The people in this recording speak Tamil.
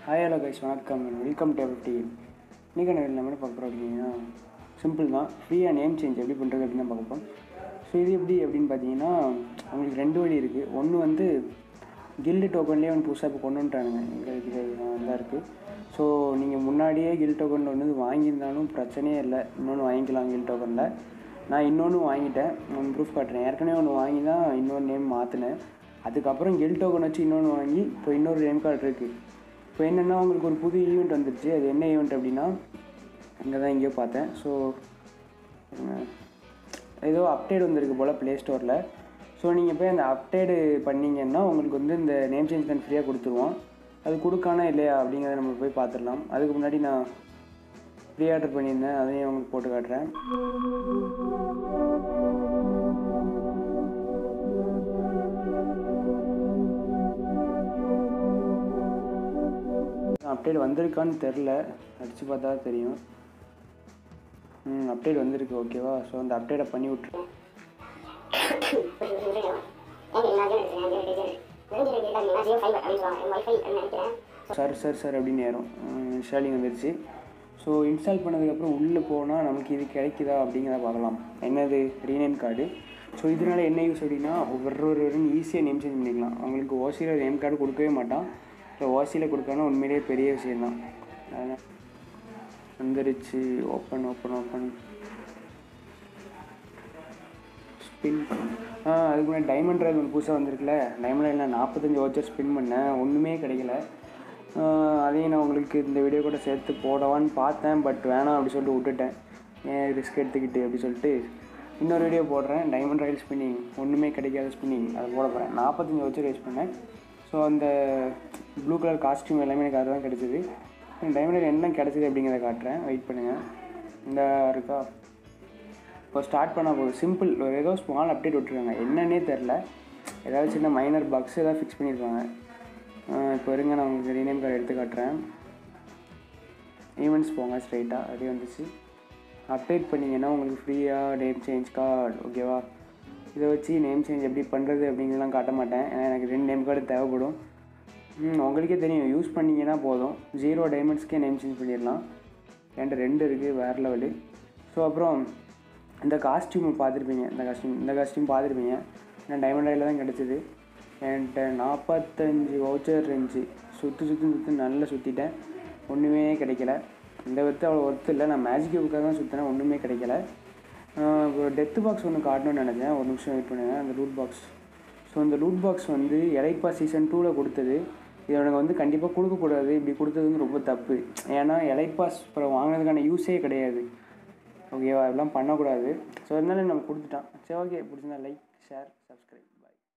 ஹாய் ஹலோ கைஸ் வணக்கம் வெல்கம் டு எவ்ரி இன்றைக்கி நான் என்ன பார்க்க போகிறோம் அப்படின்னா சிம்பிள் தான் ஃப்ரீயாக நேம் சேஞ்ச் எப்படி பண்ணுறது அப்படின்னு தான் பார்க்க போகிறோம் ஸோ இது எப்படி அப்படின்னு பார்த்தீங்கன்னா உங்களுக்கு ரெண்டு வழி இருக்குது ஒன்று வந்து கில்டு டோக்கன்லேயே வந்து புதுசாக இப்போ கொண்டு வந்துட்டானுங்க எங்களுக்கு இது தான் இருக்குது ஸோ நீங்கள் முன்னாடியே கில் டோக்கன் ஒன்று வாங்கியிருந்தாலும் பிரச்சனையே இல்லை இன்னொன்று வாங்கிக்கலாம் கில் டோக்கனில் நான் இன்னொன்று வாங்கிட்டேன் நான் ப்ரூஃப் காட்டுறேன் ஏற்கனவே ஒன்று வாங்கி தான் இன்னொரு நேம் மாற்றினேன் அதுக்கப்புறம் கில் டோக்கன் வச்சு இன்னொன்று வாங்கி இப்போ இன்னொரு நேம் கார்டு இருக்குது இப்போ என்னென்னா உங்களுக்கு ஒரு புது ஈவெண்ட் வந்துருச்சு அது என்ன ஈவெண்ட் அப்படின்னா இங்கே தான் எங்கேயோ பார்த்தேன் ஸோ ஏதோ அப்டேட் வந்திருக்கு போல் ப்ளே ஸ்டோரில் ஸோ நீங்கள் போய் அந்த அப்டேடு பண்ணீங்கன்னா உங்களுக்கு வந்து இந்த நேம் சேஞ்ச் கன் ஃப்ரீயாக கொடுத்துருவோம் அது கொடுக்கானா இல்லையா அப்படிங்கிறத நம்ம போய் பார்த்துடலாம் அதுக்கு முன்னாடி நான் ப்ரீ ஆர்டர் பண்ணியிருந்தேன் அதையும் உங்களுக்கு போட்டு காட்டுறேன் அப்டேட் வந்திருக்கான்னு தெரில அடித்து பார்த்தா தெரியும் ம் அப்டேட் வந்திருக்கு ஓகேவா ஸோ அந்த அப்டேட்டை பண்ணி விட்ரு சார் சார் சார் அப்படின்னு ஏறும் இன்ஸ்டாலிங் வந்துருச்சு ஸோ இன்ஸ்டால் பண்ணதுக்கப்புறம் உள்ளே போனால் நமக்கு இது கிடைக்குதா அப்படிங்கிறத பார்க்கலாம் என்னது ரீநேம் கார்டு ஸோ இதனால் என்ன யூஸ் அப்படின்னா ஒவ்வொருவரும் ஈஸியாக நேம் சேஞ்ச் பண்ணிக்கலாம் அவங்களுக்கு ஓசியில் நேம் கார்டு கொடுக்கவே மாட்டான் இல்லை ஓசியில் கொடுக்கணும் உண்மையிலேயே பெரிய விஷயந்தான் அதனால் வந்துருச்சு ஓப்பன் ஓப்பன் ஓப்பன் ஸ்பின் ஆ அதுக்கு முன்னாடி டைமண்ட் ராயல் ஒன்று புதுசாக வந்திருக்குல்ல டைமண்ட் ராயல் நான் நாற்பத்தஞ்சு வச்சர் ஸ்பின் பண்ணேன் ஒன்றுமே கிடைக்கல அதையும் நான் உங்களுக்கு இந்த வீடியோ கூட சேர்த்து போடவான்னு பார்த்தேன் பட் வேணாம் அப்படி சொல்லிட்டு விட்டுட்டேன் ஏன் ரிஸ்க் எடுத்துக்கிட்டு அப்படி சொல்லிட்டு இன்னொரு வீடியோ போடுறேன் டைமண்ட் ராயல் ஸ்பின்னிங் ஒன்றுமே கிடைக்காத ஸ்பின்னிங் அதை போட போகிறேன் நாற்பத்தஞ்சு வச்சர் யூஸ் பண்ணேன் ஸோ அந்த ப்ளூ கலர் காஸ்டியூம் எல்லாமே எனக்கு அதுதான் கிடச்சிது டைமண்ட் ராயல் என்ன கிடச்சிது அப்படிங்கிறத காட்டுறேன் வெயிட் பண்ணுங்கள் இந்த இருக்கா இப்போ ஸ்டார்ட் பண்ணால் போதும் சிம்பிள் ஒரு ஏதோ ஸ்மால் அப்டேட் விட்ருக்காங்க என்னன்னே தெரில ஏதாவது சின்ன மைனர் பாக்ஸ் ஏதாவது ஃபிக்ஸ் பண்ணியிருக்காங்க இப்போ இருங்க நான் உங்களுக்கு ரீநேம் கார்டு எடுத்து காட்டுறேன் ஈவெண்ட்ஸ் போங்க ஸ்ட்ரைட்டாக அப்படியே வந்துச்சு அப்டேட் பண்ணிங்கன்னா உங்களுக்கு ஃப்ரீயாக நேம் சேஞ்ச் கார்டு ஓகேவா இதை வச்சு நேம் சேஞ்ச் எப்படி பண்ணுறது அப்படிங்கிறலாம் காட்ட மாட்டேன் ஏன்னா எனக்கு ரெண்டு நேம் கார்டு தேவைப்படும் உங்களுக்கே தெரியும் யூஸ் பண்ணிங்கன்னா போதும் ஜீரோ டைமண்ட்ஸ்க்கே நேம் சேஞ்ச் பண்ணிடலாம் என்கிட்ட ரெண்டு இருக்குது வேறு லெவலு ஸோ அப்புறம் இந்த காஸ்டியூம் பார்த்துருப்பீங்க இந்த காஸ்டியூம் இந்த காஸ்டியூம் பார்த்துருப்பீங்க ஏன்னா டைமண்ட் ஆயில் தான் கிடச்சிது என்கிட்ட நாற்பத்தஞ்சு வவுச்சர் இருந்துச்சு சுற்றி சுற்றி சுற்றி நல்லா சுற்றிட்டேன் ஒன்றுமே கிடைக்கல இந்த வித்து அவ்வளோ ஒர்த்து இல்லை நான் மேஜிக் புக்காக தான் சுற்றினேன் ஒன்றுமே கிடைக்கல இப்போ டெத்து பாக்ஸ் ஒன்று காட்டணும்னு நினச்சேன் ஒரு நிமிஷம் வெயிட் பண்ணுங்கள் அந்த லூட் பாக்ஸ் ஸோ இந்த லூட் பாக்ஸ் வந்து எலைப்பா சீசன் டூவில் கொடுத்தது இது எனக்கு வந்து கண்டிப்பாக கொடுக்கக்கூடாது இப்படி கொடுத்தது வந்து ரொம்ப தப்பு ஏன்னா எலைப்பாஸ் அப்புறம் வாங்கினதுக்கான யூஸே கிடையாது ஓகேவா இதெல்லாம் பண்ணக்கூடாது ஸோ அதனால நம்ம கொடுத்துட்டான் சரி ஓகே பிடிச்சிருந்தா லைக் ஷேர் சப்ஸ்கிரைப்